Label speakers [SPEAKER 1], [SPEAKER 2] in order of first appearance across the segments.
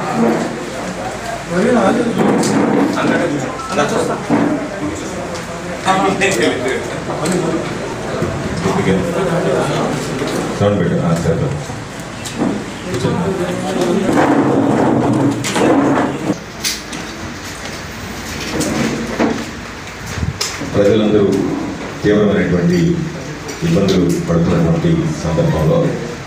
[SPEAKER 1] sound పెట్టు ఆ, సరే ప్రజలందరూ తీవ్రమైనటువంటి ఇబ్బందులు పడుతున్నటువంటి సందర్భంలో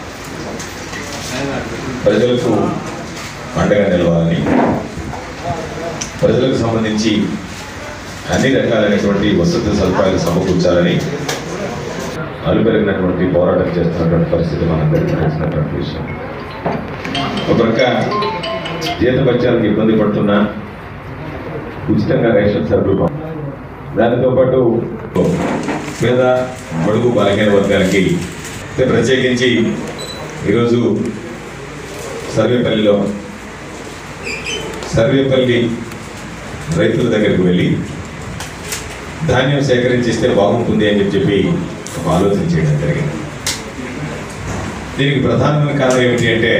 [SPEAKER 1] ప్రజలకు అండగా నిలవాలని ప్రజలకు సంబంధించి అన్ని రకాలైనటువంటి వసతి సదుపాయాలు సమకూర్చాలని అలుపెరిగినటువంటి పోరాటం చేస్తున్నటువంటి పరిస్థితి మనందరికీ తెలిసినటువంటి విషయం ఒక ప్రక్క జీతభత్యాలకు ఇబ్బంది పడుతున్నా ఉచితంగా రేషన్ సరుకులు పంప- దానితో పాటు పేద బడుగు బలహీన వర్గాలకి అంటే ప్రత్యేకించి ఈరోజు సర్వేపల్లిలో సర్వేపల్లి రైతుల దగ్గరికి వెళ్ళి ధాన్యం సేకరించిస్తే బాగుంటుంది అని చెప్పి ఒక ఆలోచన చేయడం జరిగింది దీనికి ప్రధానమైన కారణం ఏమిటి అంటే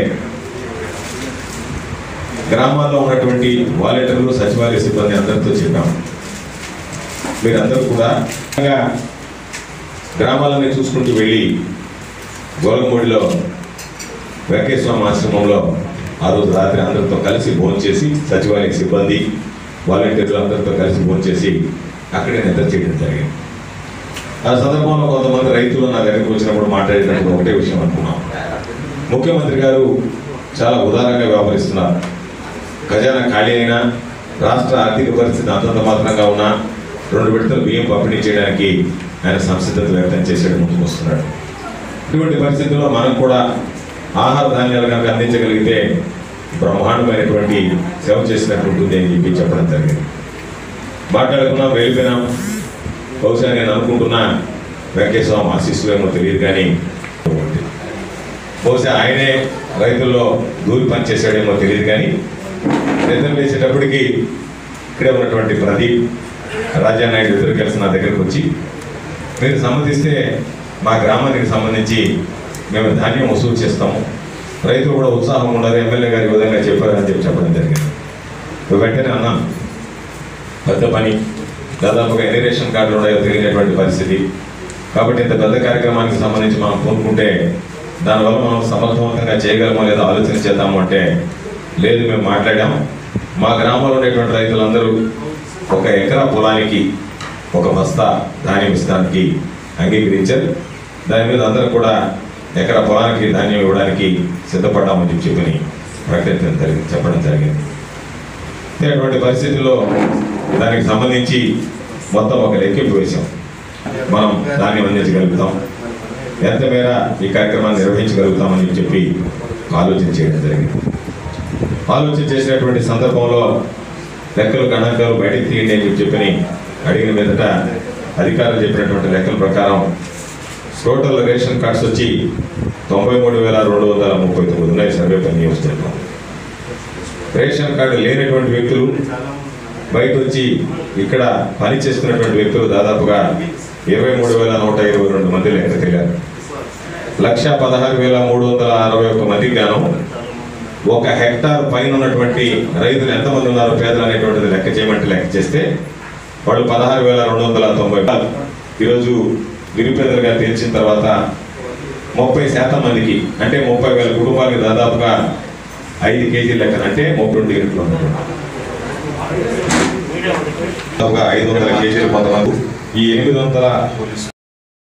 [SPEAKER 1] గ్రామాల్లో ఉన్నటువంటి వాలంటీర్లు సచివాలయ సిబ్బంది అందరితో చెప్పాం మీరందరూ కూడా ముఖ్యంగా గ్రామాలని చూసుకుంటూ వెళ్ళి గోలంగూడిలో వెంకటేశ్వర ఆశ్రమంలో ఆ రోజు రాత్రి అందరితో కలిసి భోజనం చేసి సచివాలయ సిబ్బంది వాలంటీర్లు అందరితో కలిసి భోజనం చేసి అక్కడే నిద్ర చేయడం జరిగింది ఆ సందర్భంలో కొంతమంది రైతులు నా దగ్గరికి వచ్చినప్పుడు మాట్లాడేటప్పుడు ఒకటే విషయం అనుకున్నాం ముఖ్యమంత్రి గారు చాలా ఉదారంగా వ్యవహరిస్తున్నారు ఖజానా ఖాళీ అయినా రాష్ట్ర ఆర్థిక పరిస్థితి అంతంత మాత్రంగా ఉన్నా రెండు విడతలు బియ్యం పంపిణీ చేయడానికి ఆయన సంసిద్ధత వ్యక్తం చేసేది ముందుకు వస్తున్నాడు ఇటువంటి పరిస్థితుల్లో మనం కూడా ఆహార ధాన్యాలు కనుక అందించగలిగితే బ్రహ్మాండమైనటువంటి సేవ చేసినట్టు ఉంటుంది అని చెప్పి చెప్పడం జరిగింది మాట్లాడుకున్నాం వెళ్ళిపోయినాం బహుశా నేను అనుకుంటున్నా వెంకటేశ్వరం ఆశీస్సులేమో తెలియదు కానీ బహుశా ఆయనే రైతుల్లో దూరి పనిచేసాడేమో తెలియదు కానీ నిద్ర లేచేటప్పటికి ఇక్కడే ఉన్నటువంటి ప్రదీప్ రాజానాయుడు ఇద్దరు కలిసి నా దగ్గరికి వచ్చి మీరు సమ్మతిస్తే మా గ్రామానికి సంబంధించి మేము ధాన్యం వసూలు చేస్తాము రైతులు కూడా ఉత్సాహం ఉండాలి ఎమ్మెల్యే గారు ఈ విధంగా చెప్పారని చెప్పి చెప్పడం జరిగింది వెంటనే అన్నాం పెద్ద పని దాదాపుగా ఎన్ని రేషన్ కార్డులు ఉన్నాయో తెలియనటువంటి పరిస్థితి కాబట్టి ఇంత పెద్ద కార్యక్రమానికి సంబంధించి మనం పూనుకుంటే దానివల్ల మనం సమర్థవంతంగా చేయగలమో లేదో ఆలోచన చేద్దాము అంటే లేదు మేము మాట్లాడాము మా గ్రామంలో ఉండేటువంటి రైతులందరూ ఒక ఎకరా పొలానికి ఒక బస్తా ధాన్యం ఇస్తానికి అంగీకరించారు దాని మీద అందరూ కూడా ఎకరా పొలానికి ధాన్యం ఇవ్వడానికి సిద్ధపడ్డామని చెప్పి చెప్పని ప్రకటించడం జరిగింది చెప్పడం జరిగింది అటువంటి పరిస్థితుల్లో దానికి సంబంధించి మొత్తం ఒక లెక్కింపు వేశాం మనం దాన్ని అందించగలుగుతాం ఎంత మేర ఈ కార్యక్రమాన్ని నిర్వహించగలుగుతామని చెప్పి ఆలోచన చేయడం జరిగింది ఆలోచన చేసినటువంటి సందర్భంలో లెక్కలు గణాంకాలు బయటికి తీయండి అని చెప్పి చెప్పని అడిగిన మీదట అధికారులు చెప్పినటువంటి లెక్కల ప్రకారం టోటల్ రేషన్ కార్డ్స్ వచ్చి తొంభై మూడు వేల రెండు వందల ముప్పై తొమ్మిది ఉన్నాయి సర్వేపల్లి నియోజకవర్గంలో రేషన్ కార్డు లేనటువంటి వ్యక్తులు బయట వచ్చి ఇక్కడ పని చేస్తున్నటువంటి వ్యక్తులు దాదాపుగా ఇరవై మూడు వేల నూట ఇరవై రెండు మంది లెక్క తిరిగారు లక్ష పదహారు వేల మూడు వందల అరవై ఒక్క మందికి గాను ఒక హెక్టార్ పైన ఉన్నటువంటి రైతులు ఎంతమంది ఉన్నారు పేదలు అనేటువంటిది లెక్క చేయమంటే లెక్క చేస్తే వాళ్ళు పదహారు వేల రెండు వందల తొంభై ఈరోజు నిరుపేదలుగా తేల్చిన తర్వాత ముప్పై శాతం మందికి అంటే ముప్పై వేల కుటుంబాలకి దాదాపుగా ఐదు కేజీల లెక్కన అంటే ముప్పై రెండు యూనిట్లు ఉన్నటువంటి దాదాపుగా ఐదు వందల కేజీలు కొంతమంది ఈ ఎనిమిది వందల